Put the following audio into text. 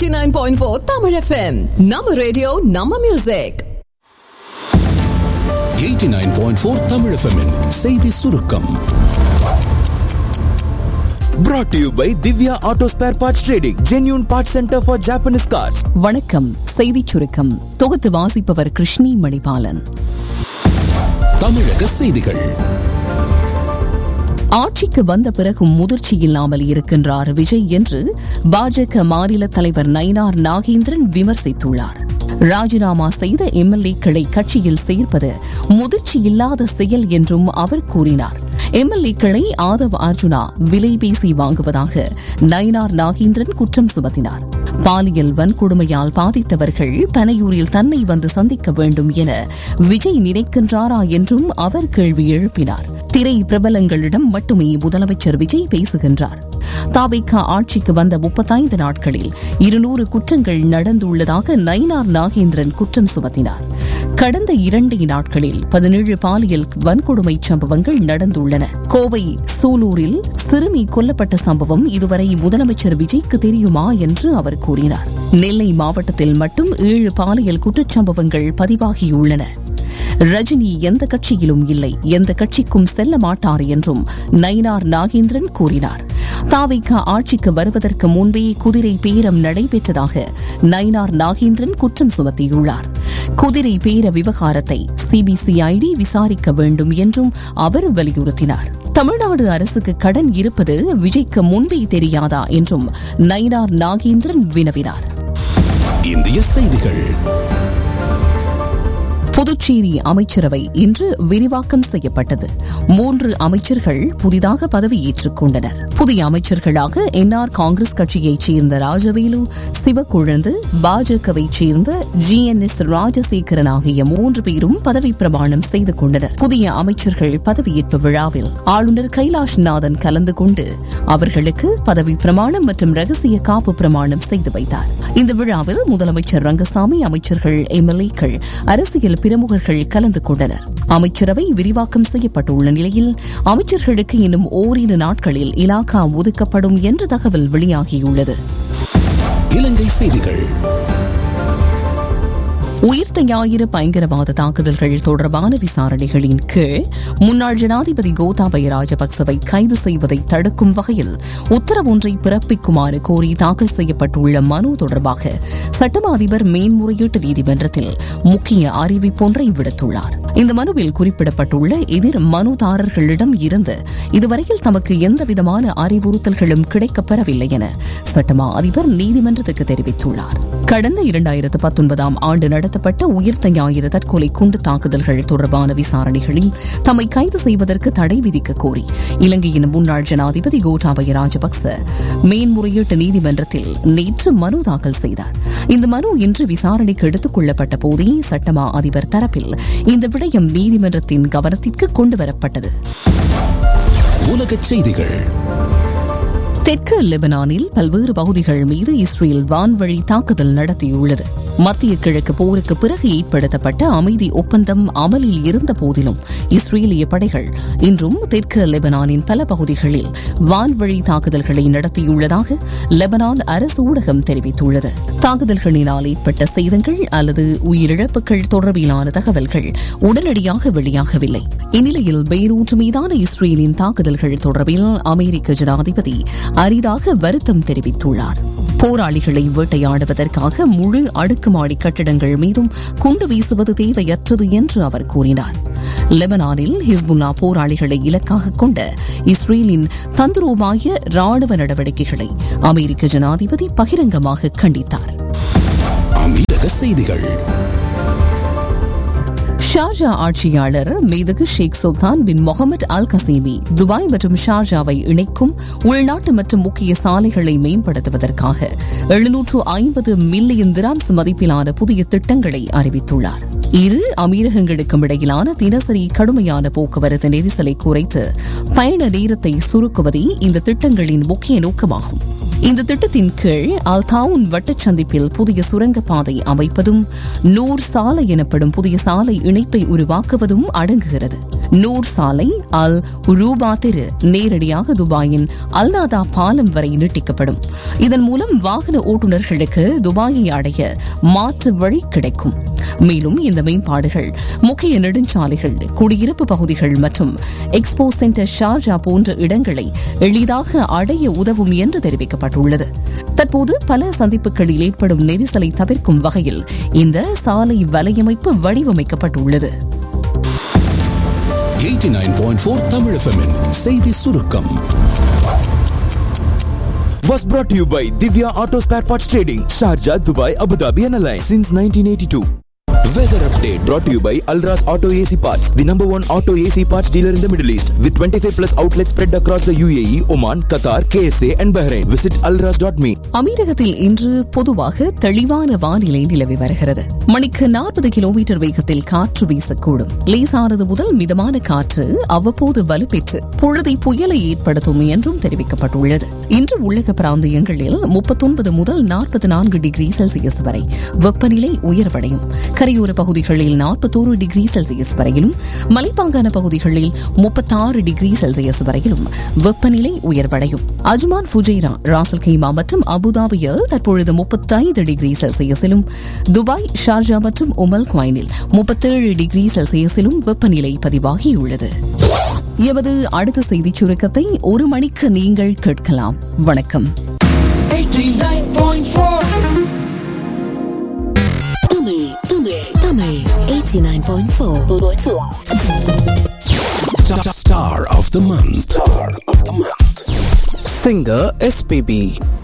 89.4 Tamil FM. நம்ம radio நம்ம music 89.4 Tamil FM -இன் செய்தி சுருக்கம் Brought to you by Divya Auto Spare Parts Trading, genuine parts center for Japanese cars. வணக்கம் செய்திச் சுருக்கம் தொகுத்து வாசிப்பவர் கிருஷ்ணி மணிபாலன் தமிழக செய்திகள் ஆட்சிக்கு வந்த பிறகும் முதிர்ச்சி இல்லாமல் இருக்கின்றார் விஜய் என்று பாஜக மாநில தலைவர் நயினார் நாகேந்திரன் விமர்சித்துள்ளார் ராஜினாமா செய்த எம்எல்ஏக்களை கட்சியில் சேர்ப்பது முதிர்ச்சி இல்லாத செயல் என்றும் அவர் கூறினார் எம்எல்ஏக்களை ஆதவ் அர்ஜுனா விலை பேசி வாங்குவதாக நயினார் நாகேந்திரன் குற்றம் சுமத்தினார் பாலியல் வன்கொடுமையால் பாதித்தவர்கள் பனையூரில் தன்னை வந்து சந்திக்க வேண்டும் என விஜய் நினைக்கின்றாரா என்றும் அவர் கேள்வி எழுப்பினார் திரை பிரபலங்களிடம் மட்டுமே முதலமைச்சர் விஜய் பேசுகின்றார் தாபிகா ஆட்சிக்கு வந்த முப்பத்தைந்து நாட்களில் இருநூறு குற்றங்கள் நடந்துள்ளதாக நயினார் நாகேந்திரன் குற்றம் சுமத்தினார் கடந்த இரண்டே நாட்களில் பதினேழு பாலியல் வன்கொடுமை சம்பவங்கள் நடந்துள்ளன கோவை சூலூரில் சிறுமி கொல்லப்பட்ட சம்பவம் இதுவரை முதலமைச்சர் விஜய்க்கு தெரியுமா என்று அவர் கூறினார் நெல்லை மாவட்டத்தில் மட்டும் ஏழு பாலியல் குற்றச்சம்பவங்கள் பதிவாகியுள்ளன ரஜினி எந்த கட்சியிலும் இல்லை எந்த கட்சிக்கும் செல்ல மாட்டார் என்றும் நயினார் நாகேந்திரன் கூறினார் தாவிக ஆட்சிக்கு வருவதற்கு முன்பே குதிரை பேரம் நடைபெற்றதாக நயினார் நாகேந்திரன் குற்றம் சுமத்தியுள்ளார் குதிரை பேர விவகாரத்தை சிபிசிஐடி விசாரிக்க வேண்டும் என்றும் அவர் வலியுறுத்தினார் தமிழ்நாடு அரசுக்கு கடன் இருப்பது விஜய்க்கு முன்பே தெரியாதா என்றும் நயினார் நாகேந்திரன் வினவினார் இந்திய செய்திகள் புதுச்சேரி அமைச்சரவை இன்று விரிவாக்கம் செய்யப்பட்டது மூன்று அமைச்சர்கள் புதிதாக பதவியேற்றுக் கொண்டனர் புதிய அமைச்சர்களாக என்ஆர் காங்கிரஸ் கட்சியைச் சேர்ந்த ராஜவேலு சிவக்குழந்து பாஜகவைச் சேர்ந்த ஜி என் எஸ் ராஜசேகரன் ஆகிய மூன்று பேரும் பதவி பிரமாணம் செய்து கொண்டனர் புதிய அமைச்சர்கள் பதவியேற்பு விழாவில் ஆளுநர் கைலாஷ்நாதன் கலந்து கொண்டு அவர்களுக்கு பதவி பிரமாணம் மற்றும் ரகசிய காப்பு பிரமாணம் செய்து வைத்தார் இந்த விழாவில் முதலமைச்சர் ரங்கசாமி அமைச்சர்கள் எம்எல்ஏக்கள் அரசியல் பிரமுகர்கள் கலந்து கொண்டனர் அமைச்சரவை விரிவாக்கம் செய்யப்பட்டுள்ள நிலையில் அமைச்சர்களுக்கு இன்னும் ஓரிரு நாட்களில் இலாகா ஒதுக்கப்படும் என்ற தகவல் வெளியாகியுள்ளது இலங்கை செய்திகள் உயிர்த்த ஞாயிறு பயங்கரவாத தாக்குதல்கள் தொடர்பான விசாரணைகளின் கீழ் முன்னாள் ஜனாதிபதி கோத்தாபய ராஜபக்சவை கைது செய்வதை தடுக்கும் வகையில் உத்தரவு ஒன்றை பிறப்பிக்குமாறு கோரி தாக்கல் செய்யப்பட்டுள்ள மனு தொடர்பாக சட்டமா அதிபர் மேன்முறையீட்டு நீதிமன்றத்தில் முக்கிய அறிவிப்பொன்றை விடுத்துள்ளார் இந்த மனுவில் குறிப்பிடப்பட்டுள்ள எதிர் மனுதாரர்களிடம் இருந்து இதுவரையில் தமக்கு எந்தவிதமான அறிவுறுத்தல்களும் கிடைக்கப்பெறவில்லை என சட்டமா அதிபர் நீதிமன்றத்துக்கு தெரிவித்துள்ளார் கடந்த இரண்டாயிரத்து பத்தொன்பதாம் ஆண்டு நடத்தப்பட்ட உயிர்த்த ஞாயிறு தற்கொலை குண்டு தாக்குதல்கள் தொடர்பான விசாரணைகளில் தம்மை கைது செய்வதற்கு தடை விதிக்க கோரி இலங்கையின் முன்னாள் ஜனாதிபதி கோட்டாபய ராஜபக்ச மேன்முறையீட்டு நீதிமன்றத்தில் நேற்று மனு தாக்கல் செய்தார் இந்த மனு இன்று விசாரணைக்கு எடுத்துக் கொள்ளப்பட்ட போதே சட்டமா அதிபர் தரப்பில் இந்த விடயம் நீதிமன்றத்தின் கவனத்திற்கு கொண்டுவரப்பட்டது உலகச் செய்திகள் தெற்கு லெபனானில் பல்வேறு பகுதிகள் மீது இஸ்ரேல் வான்வழி தாக்குதல் நடத்தியுள்ளது மத்திய கிழக்கு போருக்கு பிறகு ஏற்படுத்தப்பட்ட அமைதி ஒப்பந்தம் அமலில் இருந்த போதிலும் இஸ்ரேலிய படைகள் இன்றும் தெற்கு லெபனானின் பல பகுதிகளில் வான்வழி தாக்குதல்களை நடத்தியுள்ளதாக லெபனான் அரசு ஊடகம் தெரிவித்துள்ளது தாக்குதல்களினால் ஏற்பட்ட சேதங்கள் அல்லது உயிரிழப்புகள் தொடர்பிலான தகவல்கள் உடனடியாக வெளியாகவில்லை இந்நிலையில் பெய்ரூட் மீதான இஸ்ரேலின் தாக்குதல்கள் தொடர்பில் அமெரிக்க ஜனாதிபதி அரிதாக வருத்தம் தெரிவித்துள்ளார் போராளிகளை வேட்டையாடுவதற்காக முழு அடுக்குமாடி கட்டிடங்கள் மீதும் குண்டு வீசுவது தேவையற்றது என்று அவர் கூறினார் லெபனானில் ஹிஸ்புல்லா போராளிகளை இலக்காக கொண்ட இஸ்ரேலின் தந்திரோபாய ராணுவ நடவடிக்கைகளை அமெரிக்க ஜனாதிபதி பகிரங்கமாக கண்டித்தார் அமீரக செய்திகள் ஷார்ஜா ஆட்சியாளர் மீதுகு ஷேக் சுல்தான் பின் முகமது அல் கசீமி துபாய் மற்றும் ஷார்ஜாவை இணைக்கும் உள்நாட்டு மற்றும் முக்கிய சாலைகளை மேம்படுத்துவதற்காக எழுநூற்று ஐம்பது மில்லியன் திராம்ஸ் மதிப்பிலான புதிய திட்டங்களை அறிவித்துள்ளார் இரு அமீரகங்களுக்கும் இடையிலான தினசரி கடுமையான போக்குவரத்து நெரிசலை குறைத்து பயண நேரத்தை சுருக்குவதே இந்த திட்டங்களின் முக்கிய நோக்கமாகும் இந்த திட்டத்தின் கீழ் அல்தாவுன் வட்டச்சந்திப்பில் புதிய சுரங்கப்பாதை அமைப்பதும் நூர் சாலை எனப்படும் புதிய சாலை இணைப்பை உருவாக்குவதும் அடங்குகிறது நூர் சாலை அல் ரூபா தெரு நேரடியாக துபாயின் அல்நாதா பாலம் வரை நீட்டிக்கப்படும் இதன் மூலம் வாகன ஓட்டுநர்களுக்கு துபாயை அடைய மாற்று வழி கிடைக்கும் மேலும் இந்த மேம்பாடுகள் முக்கிய நெடுஞ்சாலைகள் குடியிருப்பு பகுதிகள் மற்றும் எக்ஸ்போ சென்டர் ஷார்ஜா போன்ற இடங்களை எளிதாக அடைய உதவும் என்று தெரிவிக்கப்பட்டுள்ளது தற்போது பல சந்திப்புகளில் ஏற்படும் நெரிசலை தவிர்க்கும் வகையில் இந்த சாலை வலையமைப்பு வடிவமைக்கப்பட்டுள்ளது 89.4 தமிழ் எஃப்எம்மின் செய்தி சுருக்கம் Was brought to you by Divya Auto Spare Parts Trading, Sharjah, Dubai, Abu Dhabi, and Alliance since 1982. Weather update brought to you by Alras Auto AC Parts, the number one auto AC parts dealer in the Middle East, with 25 plus outlets spread across the UAE, Oman, Qatar, KSA, and Bahrain. Visit alras.me. அமீரகத்தில் இன்று பொதுவாக தெளிவான வானிலை நிலவி வருகிறது மணிக்கு நாற்பது kilometre வேகத்தில் காற்று வீசக்கூடும் லேசானது முதல் மிதமான காற்று அவ்வப்போது வலுப்பெற்று பொழுதை புயலை ஏற்படுத்தும் என்றும் தெரிவிக்கப்பட்டுள்ளது இன்று உள்ளக பிராந்தியங்களில் முப்பத்தொன்பது முதல் நாற்பத்தி நான்கு டிகிரி செல்சியஸ் வரை வெப்பநிலை உயர்வடையும் கரையோர பகுதிகளில் நாற்பத்தோரு டிகிரி செல்சியஸ் வரையிலும் மலைப்பாங்கான பகுதிகளில் முப்பத்தாறு டிகிரி செல்சியஸ் வரையிலும் வெப்பநிலை உயர்வடையும் அஜ்மான் ஃபுஜைரா ராசல் கைமா மற்றும் அபுதாபியில் தற்பொழுது முப்பத்தைந்து டிகிரி செல்சியஸிலும் துபாய் ஷார்ஜா மற்றும் உமல் குவைனில் முப்பத்தேழு டிகிரி செல்சியஸிலும் வெப்பநிலை பதிவாகியுள்ளது எமது அடுத்த செய்திச் சுருக்கத்தை ஒரு மணிக்கு நீங்கள் கேட்கலாம் வணக்கம் Tamil Tamil Tamil 89.4 Star of the month. Star of the month. Singer SPB